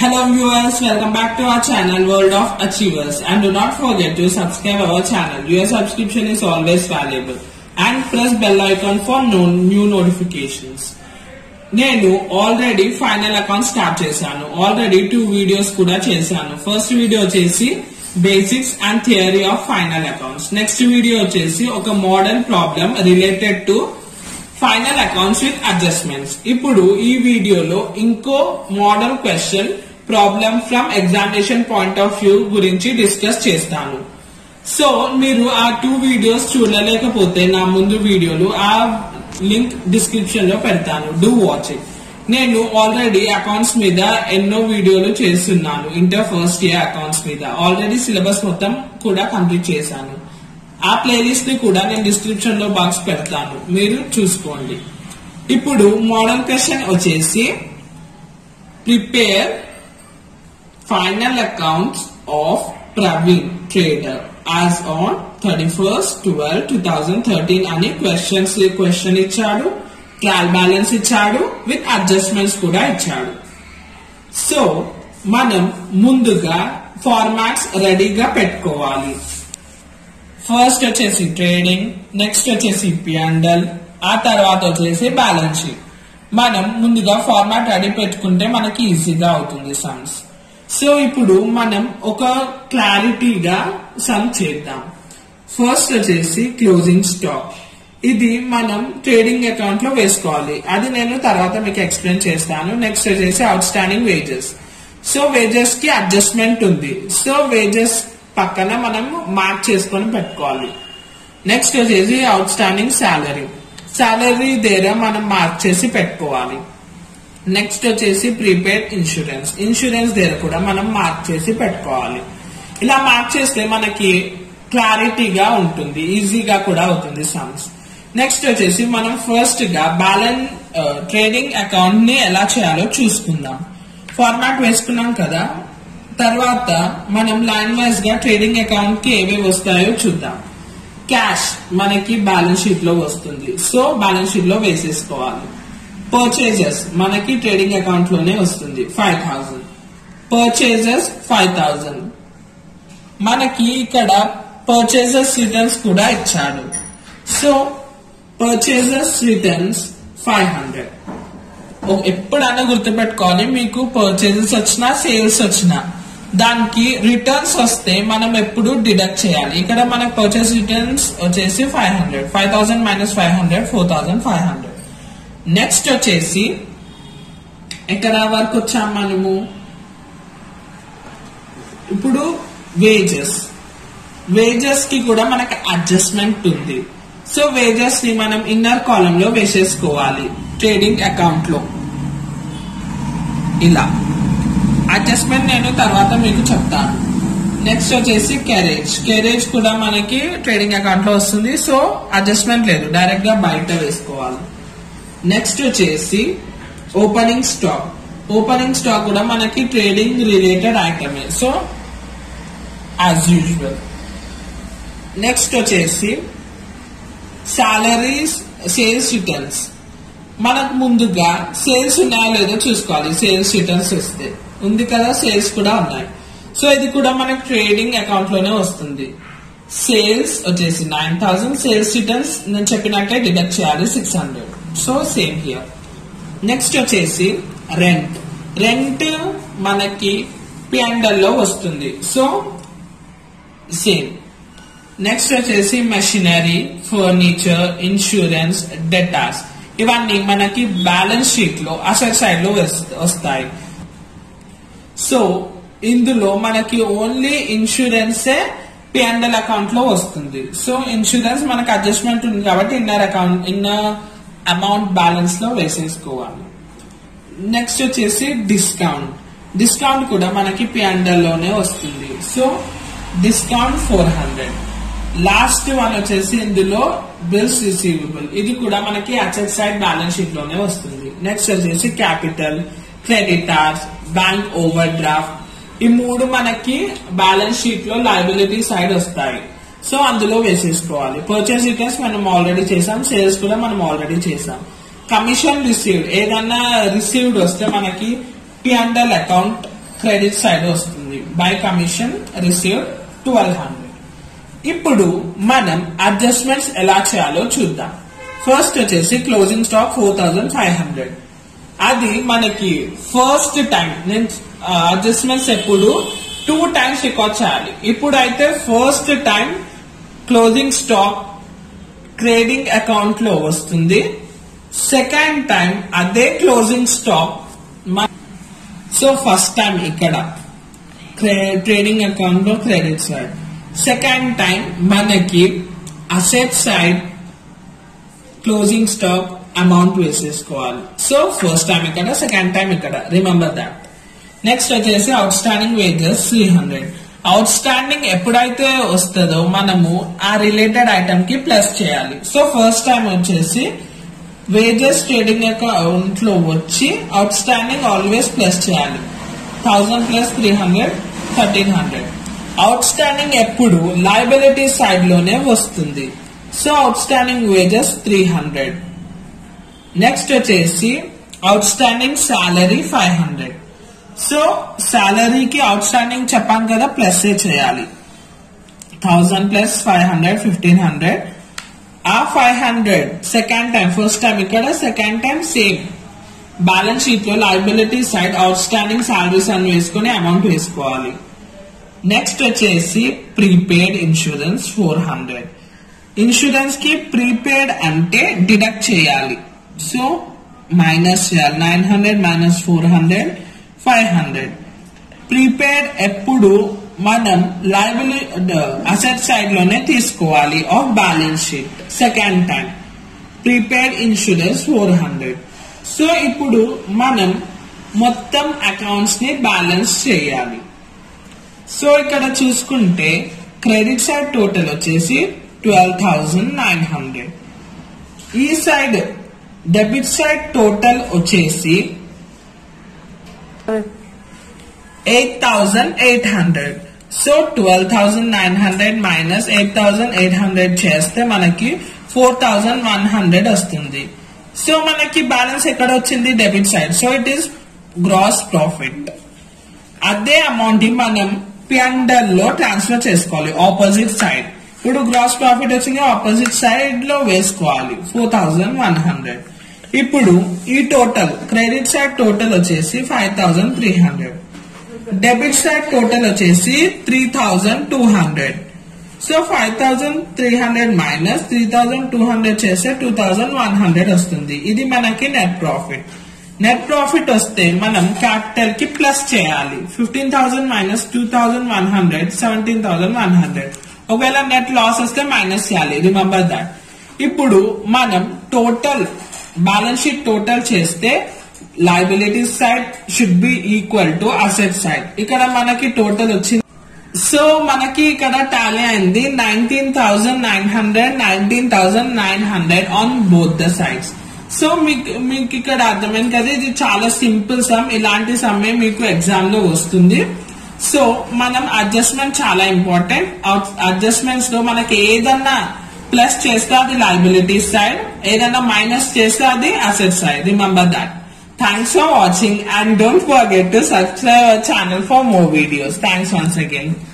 Hello viewers, welcome back to our channel World of Achievers and do not forget to subscribe our channel. Your subscription is always valuable and press bell icon for no, new notifications. నేను already final account start చేశాను already two videos కూడా చేశాను first video వచ్చేసి basics and theory of final accounts next video వచ్చేసి ఒక modern problem related to final accounts with adjustments ఇప్పుడు ఈ వీడియోలో ఇంకో model question problem from examination point of view గురించి డిస్కస్ చేస్తాను సో మీరు ఆ టూ వీడియోస్ చూడలేకపోతే నా ముందు వీడియోలు ఆ లింక్ డిస్క్రిప్షన్ లో పెడతాను డూ వాచ్ ఇట్ నేను ఆల్రెడీ అకౌంట్స్ మీద ఎన్నో వీడియోలు చేస్తున్నాను ఇంటర్ ఫస్ట్ ఇయర్ అకౌంట్స్ మీద ఆల్రెడీ సిలబస్ మొత్తం కూడా కంప్లీట్ చేశాను ఆ ప్లేలిస్ట్ ని కూడా నేను డిస్క్రిప్షన్ లో బాక్స్ పెడతాను మీరు చూసుకోండి ఇప్పుడు మోడల్ క్వశ్చన్ వచ్చేసి prepare final accounts of Praveen trader as on thirty first twelve two thousand thirteen అని క్వశ్చన్స్ క్వశ్చన్ ఇచ్చాడు ట్రయల్ బ్యాలెన్స్ ఇచ్చాడు విత్ అడ్జస్ట్మెంట్స్ కూడా ఇచ్చాడు సో మనం ముందుగా ఫార్మాట్స్ రెడీగా పెట్టుకోవాలి ఫస్ట్ వచ్చేసి ట్రేడింగ్ నెక్స్ట్ వచ్చేసి పిఎండల్ ఆ తర్వాత వచ్చేసి బ్యాలెన్స్ షీట్ మనం ముందుగా ఫార్మాట్ రెడీ పెట్టుకుంటే మనకి ఈజీగా అవుతుంది సమ్స్ సో ఇప్పుడు మనం ఒక క్లారిటీగా సమ్ చేద్దాం ఫస్ట్ వచ్చేసి క్లోజింగ్ స్టాక్ ఇది మనం ట్రేడింగ్ అకౌంట్ లో వేసుకోవాలి అది నేను తర్వాత మీకు ఎక్స్ప్లెయిన్ చేస్తాను నెక్స్ట్ వచ్చేసి outstanding wages so wages కి అడ్జస్ట్మెంట్ ఉంది సో వేజెస్ పక్కన మనం మార్క్ చేసుకొని పెట్టుకోవాలి నెక్స్ట్ వచ్చేసి అవుట్ స్టాండింగ్ శాలరీ శాలరీ దగ్గర మనం మార్క్ చేసి పెట్టుకోవాలి నెక్స్ట్ వచ్చేసి ప్రీపెయిడ్ ఇన్సూరెన్స్ ఇన్సూరెన్స్ దగ్గర కూడా మనం మార్క్ చేసి పెట్టుకోవాలి ఇలా మార్క్ చేస్తే మనకి క్లారిటీగా ఉంటుంది ఈజీగా కూడా అవుతుంది సమ్స్ నెక్స్ట్ వచ్చేసి మనం ఫస్ట్ గా బ్యాలెన్స్ ట్రేడింగ్ అకౌంట్ ని ఎలా చేయాలో చూసుకుందాం ఫార్మాట్ వేసుకున్నాం కదా తర్వాత మనం లైన్ వైజ్ గా ట్రేడింగ్ అకౌంట్ కి ఏవేవి వస్తాయో చూద్దాం క్యాష్ మనకి బ్యాలెన్స్ షీట్ లో వస్తుంది సో బ్యాలెన్స్ షీట్ లో వేసేసుకోవాలి పర్చేజెస్ మనకి ట్రేడింగ్ అకౌంట్ లోనే వస్తుంది five thousand purchases five thousand మనకి ఇక్కడ పర్చేజెస్ రిటర్న్స్ కూడా ఇచ్చాడు so purchases returns five hundred ఎప్పుడైనా గుర్తుపెట్టుకోవాలి మీకు పర్చేజెస్ వచ్చినా సేల్స్ వచ్చినా దానికి రిటర్న్స్ వస్తే మనం ఎప్పుడు డిడక్ట్ చేయాలి ఇక్కడ మనకు పర్చేస్ రిటర్న్స్ వచ్చేసి five hundred five thousand minus five hundred four thousand five hundred next వచ్చేసి ఎక్కడ వరకు వచ్చాం మనము ఇప్పుడు వేజెస్ వేజెస్ కి కూడా మనకి అడ్జస్ట్మెంట్ ఉంది సో వేజెస్ ని మనం ఇన్నర్ కాలం లో వేసేసుకోవాలి ట్రేడింగ్ అకౌంట్ లో ఇలా అడ్జస్ట్మెంట్ నేను తర్వాత మీకు చెప్తాను నెక్స్ట్ వచ్చేసి కెరేజ్ కెరేజ్ కూడా మనకి ట్రేడింగ్ అకౌంట్ లో వస్తుంది సో అడ్జస్ట్మెంట్ లేదు డైరెక్ట్ గా బయట వేసుకోవాలి నెక్స్ట్ వచ్చేసి ఓపెనింగ్ స్టాక్ ఓపెనింగ్ స్టాక్ కూడా మనకి ట్రేడింగ్ రిలేటెడ్ ఐటమే సో యాజ్ యూజువల్ నెక్స్ట్ వచ్చేసి సాలరీస్ సేల్స్ రిటర్న్స్ మనకు ముందుగా సేల్స్ ఉన్నాయో లేదో చూసుకోవాలి సేల్స్ రిటర్న్స్ వస్తే ఉంది కదా సేల్స్ కూడా ఉన్నాయి సో ఇది కూడా మనకు ట్రేడింగ్ అకౌంట్ లోనే వస్తుంది సేల్స్ వచ్చేసి నైన్ థౌసండ్ సేల్స్ రిటర్న్స్ నేను చెప్పినట్టే డిడక్ట్ చేయాలి six hundred so same here next వచ్చేసి రెంట్ రెంట్ మనకి పిఎండల్ లో వస్తుంది సో సేమ్ నెక్స్ట్ వచ్చేసి మెషినరీ ఫర్నిచర్ ఇన్సూరెన్స్ డెటాస్ ఇవన్నీ మనకి బ్యాలెన్స్ షీట్ లో అసెట్ సైడ్ లో వస్తాయి సో ఇందులో మనకి ఓన్లీ ఇన్సూరెన్సే పిఎండల్ అకౌంట్ లో వస్తుంది సో ఇన్సూరెన్స్ మనకి అడ్జస్ట్మెంట్ ఉంది కాబట్టి inner account inner amount balance లో వేసేసుకోవాలి నెక్స్ట్ వచ్చేసి డిస్కౌంట్ డిస్కౌంట్ కూడా మనకి పిఎండల్ లోనే వస్తుంది so discount four hundred last one వచ్చేసి ఇందులో బిల్స్ రిసీవబుల్ ఇది కూడా మనకి అసెట్ సైడ్ బ్యాలెన్స్ షీట్ లోనే వస్తుంది నెక్స్ట్ వచ్చేసి capital creditors bank overdraft ఈ మూడు మనకి బ్యాలెన్స్ షీట్ లో లయబిలిటీ సైడ్ వస్తాయి సో అందులో వేసేసుకోవాలి పర్చేస్ రిటర్న్స్ మనం ఆల్రెడీ చేసాం సేల్స్ కూడా మనం ఆల్రెడీ చేసాం కమిషన్ రిసీవ్డ్ ఏదన్నా రిసీవ్డ్ వస్తే మనకి పిఎండల్ అకౌంట్ క్రెడిట్ సైడ్ వస్తుంది by commission receive twelve hundred ఇప్పుడు మనం అడ్జస్ట్మెంట్స్ ఎలా చేయాలో చూద్దాం ఫస్ట్ వచ్చేసి closing stock four thousand five hundred అది మనకి ఫస్ట్ టైం నేను అడ్జస్ట్మెంట్స్ ఎప్పుడు టూ టైమ్స్ రికార్డ్ చేయాలి ఇప్పుడు అయితే first time closing stock trading account లో వస్తుంది సెకండ్ టైం అదే closing stock so first time ఇక్కడ ట్రేడింగ్ అకౌంట్ లో క్రెడిట్ సైడ్ సెకండ్ టైం మనకి asset side closing stock amount వేసేసుకోవాలి సో ఫస్ట్ టైం ఇక్కడ సెకండ్ టైం ఇక్కడ రిమెంబర్ దాట్ నెక్స్ట్ వచ్చేసి outstanding wages three hundred outstanding ఎప్పుడైతే వస్తుందో మనము ఆ రిలేటెడ్ ఐటమ్ కి ప్లస్ చేయాలి సో ఫస్ట్ టైం వచ్చేసి వేజెస్ ట్రేడింగ్ అకౌంట్ లో వచ్చి అవుట్ స్టాండింగ్ ఆల్వేస్ ప్లస్ చేయాలి thousand plus three hundred thirteen hundred outstanding ఎప్పుడు లైబిలిటీ సైడ్ లోనే వస్తుంది so outstanding wages three hundred next వచ్చేసి outstanding salary five hundred so సాలరీకి outstanding చెప్పాను కదా plus చేయాలి thousand plus five hundred fifteen hundred ఆ five hundred second time first time ఇక్కడ second time same balance sheet లో liability side outstanding salaries అని వేసుకుని amount వేసుకోవాలి next వచ్చేసి prepaid insurance four hundred insurance కి ప్రీపెయిడ్ అంటే డిడక్ట్ చేయాలి సో మైనస్ చేయాలి nine hundred minus four hundred five hundred prepaid ఎప్పుడు మనం లైబిలిటీ అసెట్ సైడ్ లోనే తీసుకోవాలి of balance sheet second time prepaid insurance four hundred so ఇప్పుడు మనం మొత్తం అకౌంట్స్ ని బ్యాలెన్స్ చేయాలి సో ఇక్కడ చూసుకుంటే క్రెడిట్ సైడ్ టోటల్ వచ్చేసి ట్వెల్వ్ థౌజండ్ నైన్ హండ్రెడ్ ఈ సైడ్ డెబిట్ సైడ్ టోటల్ వచ్చేసి eight thousand eight hundred so twelve thousand nine hundred minus eight thousand eight hundred చేస్తే మనకి ఫోర్ థౌజండ్ వన్ హండ్రెడ్ వస్తుంది so మనకి balance ఎక్కడ వచ్చింది debit side so it is gross profit అదే amount ని మనం పిఎండల్ లో ట్రాన్స్ఫర్ చేసుకోవాలి ఆపోజిట్ సైడ్ ఇప్పుడు గ్రాస్ ప్రాఫిట్ వచ్చింది ఆపోజిట్ సైడ్ లో వేసుకోవాలి ఫోర్ థౌజండ్ వన్ హండ్రెడ్ ఇప్పుడు ఈ టోటల్ క్రెడిట్ సైడ్ టోటల్ వచ్చేసి five thousand three hundred debit side total వచ్చేసి three thousand two hundred so five thousand three hundred minus three thousand two hundred చేస్తే two thousand one hundred వస్తుంది ఇది మనకి net profit net profit వస్తే మనం capital కి plus చేయాలి fifteen thousand minus two thousand one hundred seventeen thousand one hundred ఒకవేళ net loss వస్తే మైనస్ చేయాలి రిమెంబర్ దాట్ ఇప్పుడు మనం టోటల్ బ్యాలెన్స్ షీట్ టోటల్ చేస్తే liability side should be equal to asset side ఇక్కడ మనకి టోటల్ వచ్చింది సో మనకి ఇక్కడ టాలీ అయింది nineteen thousand nine hundred nineteen thousand nine hundred on both the sides so మీకు మీకు ఇక్కడ అర్థమైంది కదా ఇది చాలా సింపుల్ సమ్ ఇలాంటి సమ్మే మీకు ఎగ్జామ్ లో వస్తుంది సో మనం అడ్జస్ట్మెంట్ చాలా ఇంపార్టెంట్ అడ్జస్ట్మెంట్స్ లో మనకి ఏదన్నా ప్లస్ చేస్తే అది లైబిలిటీ సైడ్ ఏదన్నా మైనస్ చేస్తే అది asset side remember that thanks for watching and don't forget to subscribe our channel for more videos thanks once again